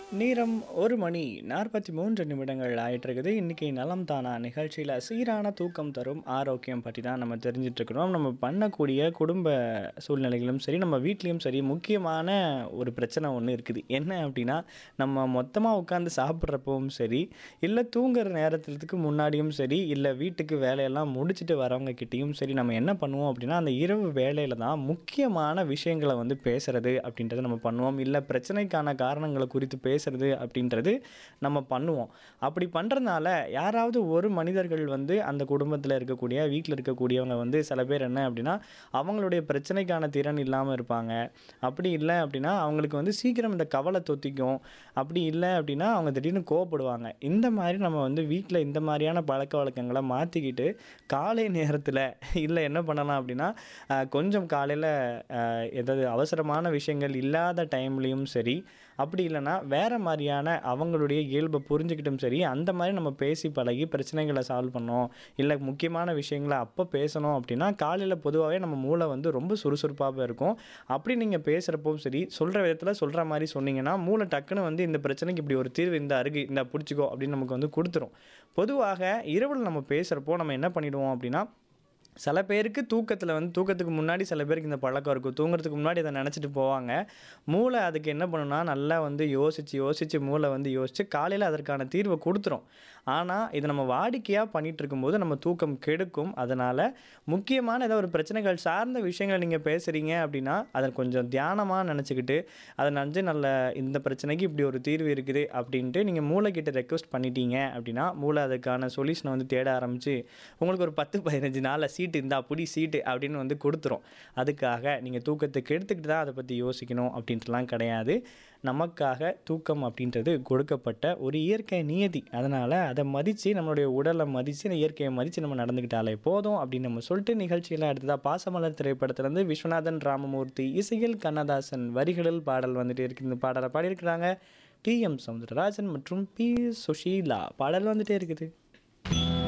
நேரம் ஒரு மணி நாற்பத்தி மூன்று நிமிடங்கள் ஆயிட்டு இருக்குது இன்றைக்கி நலம் தானா நிகழ்ச்சியில் சீரான தூக்கம் தரும் ஆரோக்கியம் பற்றி தான் நம்ம தெரிஞ்சிட்டு இருக்கிறோம் நம்ம பண்ணக்கூடிய குடும்ப சூழ்நிலைகளும் சரி நம்ம வீட்லேயும் சரி முக்கியமான ஒரு பிரச்சனை ஒன்று இருக்குது என்ன அப்படின்னா நம்ம மொத்தமாக உட்காந்து சாப்பிட்றப்பவும் சரி இல்லை தூங்குற நேரத்துக்கு முன்னாடியும் சரி இல்லை வீட்டுக்கு வேலையெல்லாம் முடிச்சுட்டு வரவங்க கிட்டேயும் சரி நம்ம என்ன பண்ணுவோம் அப்படின்னா அந்த இரவு வேலையில் தான் முக்கியமான விஷயங்களை வந்து பேசுறது அப்படின்றத நம்ம பண்ணுவோம் இல்லை பிரச்சனைக்கான காரணங்களை குறித்து பேசுறது அப்படின்றது நம்ம பண்ணுவோம் அப்படி பண்ணுறதுனால யாராவது ஒரு மனிதர்கள் வந்து அந்த குடும்பத்தில் இருக்கக்கூடிய வீட்டில் இருக்கக்கூடியவங்க வந்து சில பேர் என்ன அப்படின்னா அவங்களுடைய பிரச்சனைக்கான திறன் இல்லாமல் இருப்பாங்க அப்படி இல்லை அப்படின்னா அவங்களுக்கு வந்து சீக்கிரம் இந்த கவலை தொத்திக்கும் அப்படி இல்லை அப்படின்னா அவங்க திடீர்னு கோவப்படுவாங்க இந்த மாதிரி நம்ம வந்து வீட்டில் இந்த மாதிரியான பழக்க வழக்கங்களை மாற்றிக்கிட்டு காலை நேரத்தில் இல்லை என்ன பண்ணலாம் அப்படின்னா அஹ், கொஞ்சம் காலையில் ஏதாவது அவசரமான விஷயங்கள் இல்லாத டைம்லேயும் சரி அப்படி இல்லைன்னா வேறு மாதிரியான அவங்களுடைய இயல்பை புரிஞ்சுக்கிட்டும் சரி அந்த மாதிரி நம்ம பேசி பழகி பிரச்சனைகளை சால்வ் பண்ணோம் இல்லை முக்கியமான விஷயங்களை அப்போ பேசணும் அப்படின்னா காலையில் பொதுவாகவே நம்ம மூளை வந்து ரொம்ப சுறுசுறுப்பாகவே இருக்கும் அப்படி நீங்கள் பேசுகிறப்பவும் சரி சொல்கிற விதத்தில் சொல்கிற மாதிரி சொன்னீங்கன்னா மூளை டக்குன்னு வந்து இந்த பிரச்சனைக்கு இப்படி ஒரு தீர்வு இந்த அருகு இந்த பிடிச்சிக்கோ அப்படின்னு நமக்கு வந்து கொடுத்துரும் பொதுவாக இரவில் நம்ம பேசுகிறப்போ நம்ம என்ன பண்ணிடுவோம் அப்படின்னா சில பேருக்கு தூக்கத்தில் வந்து தூக்கத்துக்கு முன்னாடி சில பேருக்கு இந்த பழக்கம் இருக்கும் தூங்குறதுக்கு முன்னாடி அதை நினச்சிட்டு போவாங்க மூளை அதுக்கு என்ன பண்ணுன்னா நல்லா வந்து யோசித்து யோசித்து மூளை வந்து யோசித்து காலையில் அதற்கான தீர்வை கொடுத்துரும் ஆனால் இதை நம்ம வாடிக்கையாக பண்ணிகிட்டு இருக்கும்போது நம்ம தூக்கம் கெடுக்கும் அதனால் முக்கியமான ஏதோ ஒரு பிரச்சனைகள் சார்ந்த விஷயங்களை நீங்கள் பேசுகிறீங்க அப்படின்னா அதை கொஞ்சம் தியானமாக நினச்சிக்கிட்டு அதை நினச்சி நல்ல இந்த பிரச்சனைக்கு இப்படி ஒரு தீர்வு இருக்குது அப்படின்ட்டு நீங்கள் மூளைக்கிட்ட ரெக்வஸ்ட் பண்ணிட்டீங்க அப்படின்னா மூளை அதுக்கான சொல்யூஷனை வந்து தேட ஆரம்பித்து உங்களுக்கு ஒரு பத்து பதினஞ்சு நாளில் சீட்டு இந்தா புடி சீட்டு அப்படின்னு வந்து கொடுத்துரும் அதுக்காக நீங்கள் தூக்கத்தை கெடுத்துக்கிட்டு தான் அதை பற்றி யோசிக்கணும் அப்படின்ட்டுலாம் கிடையாது நமக்காக தூக்கம் அப்படின்றது கொடுக்கப்பட்ட ஒரு இயற்கை நியதி அதனால் அதை மதித்து நம்மளுடைய உடலை மதித்து இந்த இயற்கையை மதித்து நம்ம நடந்துக்கிட்டாலே போதும் அப்படின்னு நம்ம சொல்லிட்டு நிகழ்ச்சியில் அடுத்ததாக பாசமலர் திரைப்படத்துலேருந்து விஸ்வநாதன் ராமமூர்த்தி இசையில் கண்ணதாசன் வரிகளில் பாடல் வந்துட்டு இருக்கு இந்த பாடலை பாடியிருக்கிறாங்க டி எம் சவுந்தரராஜன் மற்றும் பி சுஷீலா பாடல் வந்துட்டே இருக்குது